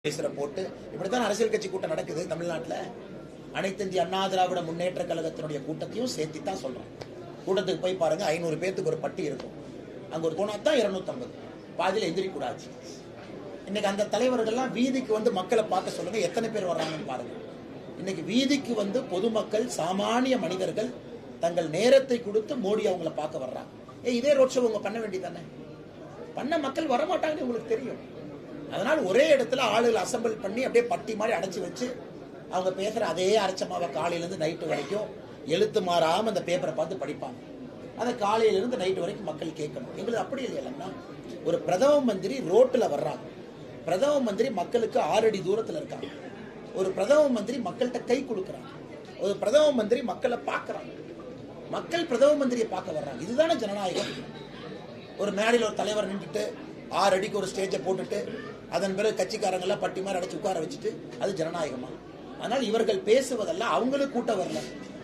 பேசுற போட்டு இப்படித்தான் அரசியல் கட்சி கூட்டம் நடக்குது தமிழ்நாட்டுல அனைத்து இந்திய அண்ணா திராவிட முன்னேற்ற கழகத்தினுடைய கூட்டத்தையும் சேர்த்து தான் சொல்றேன் கூட்டத்துக்கு போய் பாருங்க ஐநூறு பேத்துக்கு ஒரு பட்டி இருக்கும் அங்க ஒரு போனா தான் இருநூத்தம்பது பாதியில எந்திரிக்க கூடாது இன்னைக்கு அந்த தலைவர்கள்லாம் வீதிக்கு வந்து மக்களை பார்க்க சொல்லுங்க எத்தனை பேர் வர்றாங்கன்னு பாருங்க இன்னைக்கு வீதிக்கு வந்து பொதுமக்கள் சாமானிய மனிதர்கள் தங்கள் நேரத்தை கொடுத்து மோடி அவங்கள பார்க்க வர்றாங்க ஏ இதே ரோட் ஷோ உங்க பண்ண வேண்டியதானே பண்ண மக்கள் வரமாட்டாங்கன்னு உங்களுக்கு தெரியும் அதனால ஒரே இடத்துல ஆளுகள் அசெம்பிள் பண்ணி அப்படியே பட்டி மாதிரி அடைச்சு வச்சு அவங்க பேசுற அதே அரைச்சமாவை காலையில இருந்து நைட்டு வரைக்கும் எழுத்து மாறாம அந்த பேப்பரை பார்த்து படிப்பாங்க அதை காலையில இருந்து நைட்டு வரைக்கும் மக்கள் கேட்கணும் எங்களுக்கு அப்படி இல்லையா ஒரு பிரதம மந்திரி ரோட்ல வர்றாங்க பிரதம மந்திரி மக்களுக்கு ஆறு அடி தூரத்துல இருக்காங்க ஒரு பிரதம மந்திரி மக்கள்கிட்ட கை கொடுக்கறாங்க ஒரு பிரதம மந்திரி மக்களை பார்க்கறாங்க மக்கள் பிரதம மந்திரியை பார்க்க வர்றாங்க இதுதானே ஜனநாயகம் ஒரு மேடையில் ஒரு தலைவர் நின்றுட்டு ஆறு அடிக்கு ஒரு ஸ்டேஜை போட்டுட்டு அதன் பிறகு கட்சிக்காரங்க எல்லாம் பட்டி மாதிரி அடைச்சு உட்கார வச்சுட்டு அது ஜனநாயகமா ஆனால் இவர்கள் பேசுவதெல்லாம் அவங்களுக்கு கூட்டம் வரல